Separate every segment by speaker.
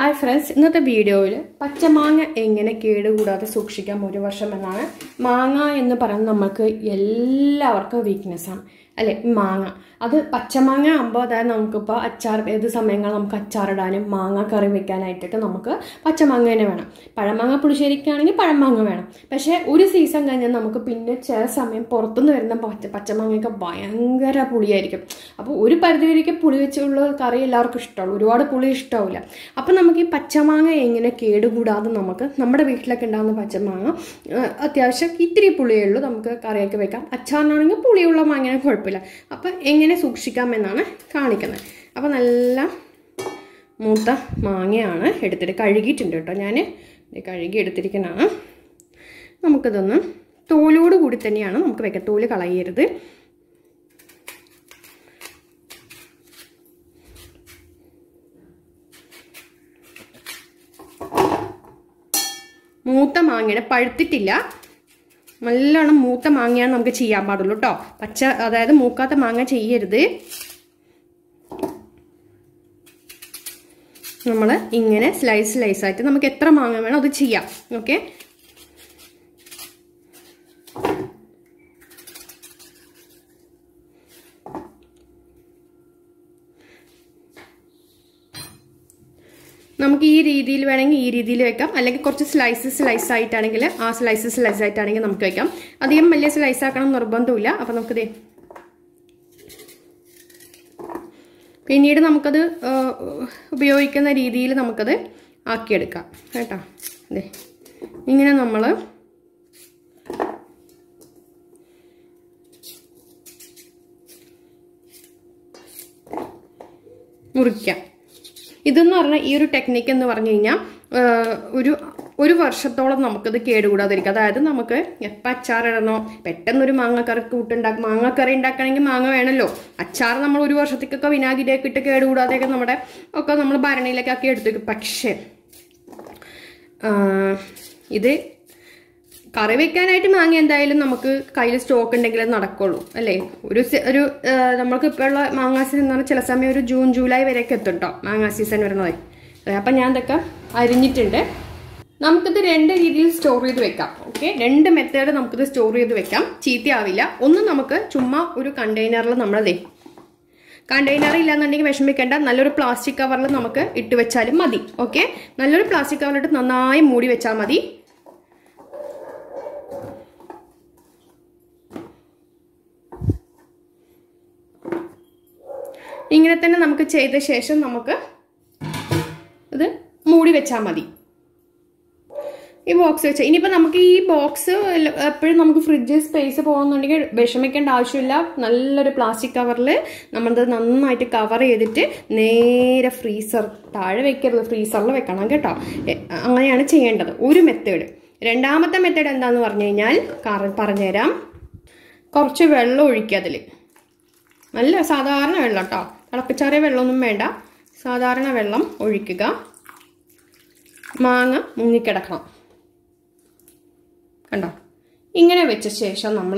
Speaker 1: Hi friends ഇന്നത്തെ വീഡിയോയിൽ പച്ചമാങ്ങ എങ്ങനെ കേടുകൂടാതെ സൂക്ഷിക്കാം ഒരു വർഷം എന്നാണ് മാങ്ങ എന്ന് പറയുന്നത് നമുക്ക് എല്ലാവർക്കും വീക്ക്നെസ് ആണ് അല്ലെ മാങ്ങ അത് പച്ചമാങ്ങ ആകുമ്പോൾ അതായത് നമുക്കിപ്പോൾ അച്ചാർ ഏത് സമയങ്ങളിൽ നമുക്ക് അച്ചാറിടാനും മാങ്ങ കറി വെക്കാനായിട്ടൊക്കെ നമുക്ക് പച്ചമാങ്ങ തന്നെ വേണം പഴമാങ്ങ പുളിശ്ശേരിക്കാണെങ്കിൽ പഴമാങ്ങ വേണം പക്ഷേ ഒരു സീസൺ കഴിഞ്ഞാൽ നമുക്ക് പിന്നെ ചില സമയം പുറത്തുനിന്ന് വരുന്ന പച്ച പച്ചമാങ്ങയൊക്കെ ഭയങ്കര പുളിയായിരിക്കും അപ്പോൾ ഒരു പരിധി വരെയൊക്കെ പുളി വെച്ചുള്ള കറി എല്ലാവർക്കും ഇഷ്ടമുള്ളൂ ഒരുപാട് പുളി ഇഷ്ടമാവില്ല അപ്പം നമുക്ക് ഈ പച്ചമാങ്ങ എങ്ങനെ കേടുകൂടാതെ നമുക്ക് നമ്മുടെ വീട്ടിലൊക്കെ ഉണ്ടാകുന്ന പച്ചമാങ്ങ ആ, അത്യാവശ്യം ഇത്തിരി പുളിയേ ഉള്ളൂ നമുക്ക് കറിയൊക്കെ വെക്കാം അച്ചാറിനാണെങ്കിൽ പുളിയുള്ള മാങ്ങനെ കുഴപ്പമില്ല അപ്പം എങ്ങനെ സൂക്ഷിക്കാമെന്നാണ് കാണിക്കുന്നത് അപ്പോൾ നല്ല മൂത്ത മാങ്ങയാണ് എടുത്തിട്ട് കഴുകിയിട്ടുണ്ട് കേട്ടോ ഞാൻ കഴുകി എടുത്തിരിക്കുന്നതാണ് നമുക്കിതൊന്ന് തോലോട് കൂടി തന്നെയാണ് നമുക്ക് വെക്കാം തോല് കളയരുത് മൂത്ത മാങ്ങയുടെ പഴുത്തിട്ടില്ല നല്ലോണം മൂത്ത മാങ്ങയാണ് നമുക്ക് ചെയ്യാൻ പാടുള്ളൂ കേട്ടോ പച്ച അതായത് മൂക്കാത്ത മാങ്ങ ചെയ്യരുത് നമ്മൾ ഇങ്ങനെ സ്ലൈസ് സ്ലൈസ് ആയിട്ട് നമുക്ക് എത്ര മാങ്ങ വേണോ അത് ചെയ്യാം ഓക്കെ നമുക്ക് ഈ രീതിയിൽ വേണമെങ്കിൽ ഈ രീതിയിൽ വെക്കാം അല്ലെങ്കിൽ കുറച്ച് സ്ലൈസ് സ്ലൈസ് ആയിട്ടാണെങ്കിൽ ആ സ്ലൈസ് സ്ലൈസ് ആയിട്ടാണെങ്കിൽ നമുക്ക് വെക്കാം അധികം വലിയ സ്ലൈസ് ആക്കണം നിർബന്ധമില്ല അപ്പം നമുക്കിത് പിന്നീട് നമുക്കത് ആ, ഉപയോഗിക്കുന്ന രീതിയിൽ നമുക്കത് ആക്കിയെടുക്കാം കേട്ടോ അതെ ഇങ്ങനെ നമ്മൾ മുറിക്കാം ഇതെന്ന് പറഞ്ഞാൽ ഈ ഒരു ടെക്നിക്ക് എന്ന് പറഞ്ഞു കഴിഞ്ഞാൽ ഒരു ഒരു വർഷത്തോളം നമുക്കത് കേടുകൂടാതിരിക്കും അതായത് നമുക്ക് എപ്പോൾ അച്ചാറിടണോ പെട്ടെന്നൊരു മാങ്ങക്കറി കൂട്ടുണ്ടാക്കും മാങ്ങക്കറി ഉണ്ടാക്കണമെങ്കിൽ മാങ്ങ വേണമല്ലോ അച്ചാർ നമ്മൾ ഒരു വർഷത്തേക്കൊക്കെ വിനാഗിരിയൊക്കെ ഇട്ട് കേടുകൂടാതെയൊക്കെ നമ്മുടെ ഒക്കെ നമ്മൾ ഭരണിയിലൊക്കെ ആക്കി എടുത്തു വെക്കും പക്ഷേ ആ, ഇത് കറി വെക്കാനായിട്ട് മാങ്ങ എന്തായാലും നമുക്ക് കയ്യിൽ സ്റ്റോക്ക് ഉണ്ടെങ്കിൽ അത് നടക്കുള്ളൂ അല്ലേ ഒരു സി- ഒരു ആ, നമ്മൾക്ക് ഇപ്പോൾ ഉള്ള മാങ്ങാ സീസൺ എന്ന് പറഞ്ഞാൽ ചില സമയം ഒരു ജൂൺ ജൂലൈ വരെയൊക്കെ എത്തും കേട്ടോ മാങ്ങാ സീസൺ വരുന്നത് അതെ, അപ്പം ഞാൻ ഇതൊക്കെ അരിഞ്ഞിട്ടുണ്ട് നമുക്കിത് രണ്ട് രീതിയിൽ സ്റ്റോർ ചെയ്ത് വെക്കാം ഓക്കെ രണ്ട് മെത്തേഡ് നമുക്കിത് സ്റ്റോർ ചെയ്ത് വെക്കാം ചീത്തയാവില്ല ഒന്ന് നമുക്ക് ചുമ്മാ ഒരു കണ്ടെയ്നറിൽ നമ്മളതേ കണ്ടെയ്നർ ഇല്ലാന്നുണ്ടെങ്കിൽ വിഷമിക്കേണ്ട നല്ലൊരു പ്ലാസ്റ്റിക് കവറിൽ നമുക്ക് ഇട്ട് വെച്ചാലും മതി ഓക്കെ നല്ലൊരു പ്ലാസ്റ്റിക് കവറിലിട്ട് നന്നായി മൂടി വെച്ചാൽ മതി ഇങ്ങനെ തന്നെ നമുക്ക് ചെയ്ത ശേഷം നമുക്ക് ഇത് മൂടി വെച്ചാൽ മതി ഈ ബോക്സ് വെച്ച് ഇനിയിപ്പോൾ നമുക്ക് ഈ ബോക്സ് എപ്പോഴും നമുക്ക് ഫ്രിഡ്ജ് സ്പേസ് പോകുന്നുണ്ടെങ്കിൽ വിഷമിക്കേണ്ട ആവശ്യമില്ല നല്ലൊരു പ്ലാസ്റ്റിക് കവറിൽ നമ്മളത് നന്നായിട്ട് കവർ ചെയ്തിട്ട് നേരെ ഫ്രീസർ താഴെ വെക്കരുത് ഫ്രീസറിൽ വെക്കണം കേട്ടോ എ- അങ്ങനെയാണ് ചെയ്യേണ്ടത് ഒരു മെത്തേഡ് രണ്ടാമത്തെ മെത്തേഡ് എന്താന്ന് പറഞ്ഞു കഴിഞ്ഞാൽ കറ- പറഞ്ഞുതരാം കുറച്ച് വെള്ളം ഒഴിക്കുക അതിൽ നല്ല സാധാരണ വെള്ളം കേട്ടോ തിളപ്പിച്ചാറിയ വെള്ളമൊന്നും വേണ്ട സാധാരണ വെള്ളം ഒഴിക്കുക മാങ്ങ മുങ്ങിക്കിടക്കണം കണ്ടോ ഇങ്ങനെ വെച്ച ശേഷം നമ്മൾ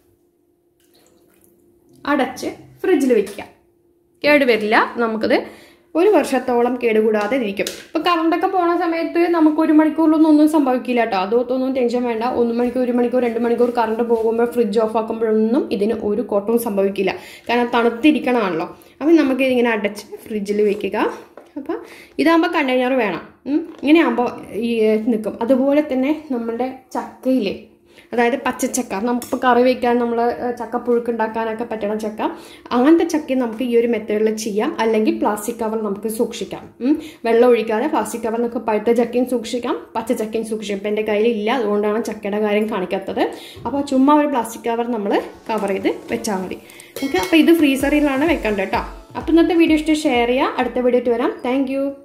Speaker 1: അടച്ച് ഫ്രിഡ്ജിൽ വെക്കുക കേടുവരില്ല നമുക്കത് ഒരു വർഷത്തോളം കേടുകൂടാതെ ഇരിക്കും ഇപ്പൊ കറണ്ടൊക്കെ പോണ സമയത്ത് നമുക്ക് ഒരു മണിക്കൂറിലൊന്നും ഒന്നും സംഭവിക്കില്ല കേട്ടോ അതൊന്നും ടെൻഷൻ വേണ്ട ഒന്ന് മണിക്കൂർ ഒരു മണിക്കൂർ രണ്ട് മണിക്കൂർ കറണ്ട് പോകുമ്പോൾ ഫ്രിഡ്ജ് ഓഫ് ആക്കുമ്പോഴൊന്നും ഇതിന് ഒരു കോട്ടവും സംഭവിക്കില്ല കാരണം തണുത്തിരിക്കണമാണല്ലോ അപ്പം നമുക്ക് ഇതിങ്ങനെ അടച്ച് ഫ്രിഡ്ജിൽ വെക്കുക അപ്പം ഇതാകുമ്പോൾ കണ്ടെയ്നർ വേണം ഉം. ഇങ്ങനെ ആകുമ്പോൾ ഈ നിൽക്കും അതുപോലെ തന്നെ നമ്മുടെ ചക്കയിലെ അതായത് പച്ചച്ചക്ക നമുക്കിപ്പോൾ കറി വയ്ക്കാൻ നമ്മൾ ചക്കപ്പുഴുക്ക് ഉണ്ടാക്കാനൊക്കെ പറ്റണം ചക്ക അങ്ങനത്തെ ചക്ക നമുക്ക് ഈ ഒരു മെത്തേഡിൽ ചെയ്യാം അല്ലെങ്കിൽ പ്ലാസ്റ്റിക് കവർ നമുക്ക് സൂക്ഷിക്കാം ഉം. വെള്ളം ഒഴിക്കാതെ പ്ലാസ്റ്റിക് കവർ നമുക്ക് പഴുത്ത ചക്കയും സൂക്ഷിക്കാം പച്ച ചക്കയും സൂക്ഷിക്കാം ഇപ്പം എൻ്റെ കയ്യിൽ ഇല്ല അതുകൊണ്ടാണ് ചക്കയുടെ കാര്യം കാണിക്കാത്തത് അപ്പോൾ ചുമ്മാ ഒരു പ്ലാസ്റ്റിക് കവർ നമ്മൾ കവർ ചെയ്ത് വെച്ചാൽ മതി ഓക്കെ അപ്പോൾ ഇത് ഫ്രീസറിലാണ് വെക്കേണ്ടത് കേട്ടോ അപ്പോൾ ഇന്നത്തെ വീഡിയോ ഇഷ്ടം ഷെയർ ചെയ്യുക അടുത്ത വീഡിയോ വരാം താങ്ക്